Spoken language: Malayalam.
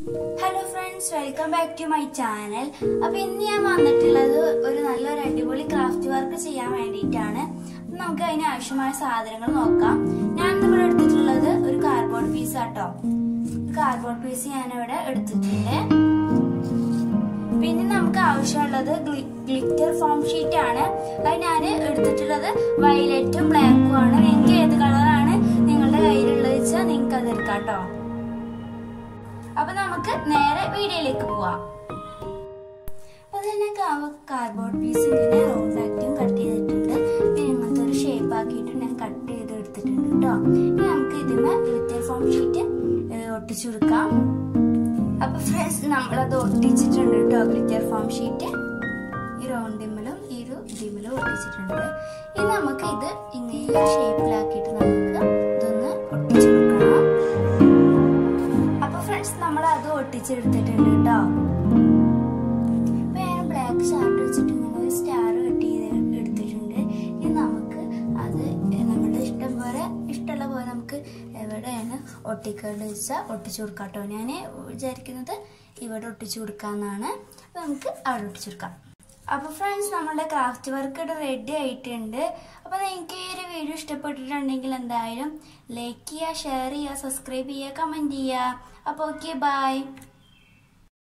hello friends welcome back to my channel അപ്പൊ ഇന്ന് ഞാൻ വന്നിട്ടുള്ളത് ഒരു നല്ലൊരു അടിപൊളി ക്രാഫ്റ്റ് വർക്ക് ചെയ്യാൻ വേണ്ടിയിട്ടാണ് അപ്പൊ നമുക്ക് അതിന് ആവശ്യമായ സാധനങ്ങൾ നോക്കാം ഞാൻ ഇവിടെ എടുത്തിട്ടുള്ളത് ഒരു കാർഡ്ബോർഡ് പീസ് ആട്ടോ കാർഡ്ബോർഡ് പീസ് ഞാൻ ഇവിടെ എടുത്തിട്ടുണ്ട് പിന്നെ നമുക്ക് ആവശ്യമുള്ളത് ഗ്ലിറ്റർ ഫോം ഷീറ്റ് ആണ് അത് ഞാൻ എടുത്തിട്ടുള്ളത് വയലറ്റും ബ്ലാക്കും ആണ് നിങ്ങൾക്ക് ഏത് കളറാണ് നിങ്ങളുടെ കയ്യിലുള്ളത് വെച്ചാൽ നിങ്ങൾക്ക് അത് എടുക്കാം കേട്ടോ അപ്പൊ നമുക്ക് നേരെ വീഡിയോയിലേക്ക് പോവാം അപ്പൊ തന്നെ കാർഡ്ബോർഡ് പീസ് ഇങ്ങനെ റൗണ്ട് ആക്കിയും കട്ട് ചെയ്തിട്ടുണ്ട് പിന്നെ ഇങ്ങനത്തെ ഒരു ഷേപ്പ് ആക്കിയിട്ട് ഞാൻ കട്ട് ചെയ്ത് എടുത്തിട്ടുണ്ട് കേട്ടോ ഇനി നമുക്ക് ഇതിന് ഗ്ലിറ്റർ ഫോം ഷീറ്റ് ഒട്ടിച്ചു കൊടുക്കാം അപ്പൊ ഫ്രണ്ട്സ് നമ്മളത് ഒട്ടിച്ചിട്ടുണ്ട് കേട്ടോ ഗ്ലിറ്റർ ഫോം ഷീറ്റ് ഈ റൗണ്ടിമ്മലും ഈ ഒരു ഇതിമ്മലും ഒട്ടിച്ചിട്ടുണ്ട് ഇനി നമുക്ക് ഇത് ഇങ്ങനെ ഷേപ്പിലാക്കിയിട്ട് നമുക്ക് ഇതൊന്ന് ഒട്ടിച്ചു കൊടുക്കണം അപ്പൊ ഫ്രണ്ട്സ് നമ്മൾ അത് ഒട്ടിച്ചെടുത്തിട്ടുണ്ട് കേട്ടോ അപ്പൊ ഞാൻ ബ്ലാക്ക് ഷാർട്ട് വെച്ചിട്ട് ഇങ്ങനെ ഒരു സ്റ്റാർ കട്ട് ചെയ്ത് എടുത്തിട്ടുണ്ട് ഇനി നമുക്ക് അത് നമ്മുടെ ഇഷ്ടം പോലെ ഇഷ്ടമുള്ള പോലെ നമുക്ക് എവിടെയാണ് ഒട്ടിക്കേണ്ടത് വെച്ചാൽ ഒട്ടിച്ചു കൊടുക്കാം കേട്ടോ ഞാൻ വിചാരിക്കുന്നത് ഇവിടെ ഒട്ടിച്ചു കൊടുക്കാമെന്നാണ് അപ്പൊ നമുക്ക് അവിടെ ഒട്ടിച്ചു കൊടുക്കാം അപ്പോൾ ഫ്രണ്ട്സ് നമ്മുടെ ക്രാഫ്റ്റ് വർക്ക് ഇവിടെ റെഡി ആയിട്ടുണ്ട് അപ്പോൾ നിങ്ങൾക്ക് ഈ ഒരു വീഡിയോ ഇഷ്ടപ്പെട്ടിട്ടുണ്ടെങ്കിൽ എന്തായാലും ലൈക്ക് ചെയ്യുക ഷെയർ ചെയ്യുക സബ്സ്ക്രൈബ് ചെയ്യുക കമൻറ്റ് ചെയ്യുക അപ്പോൾ ഓക്കെ ബൈ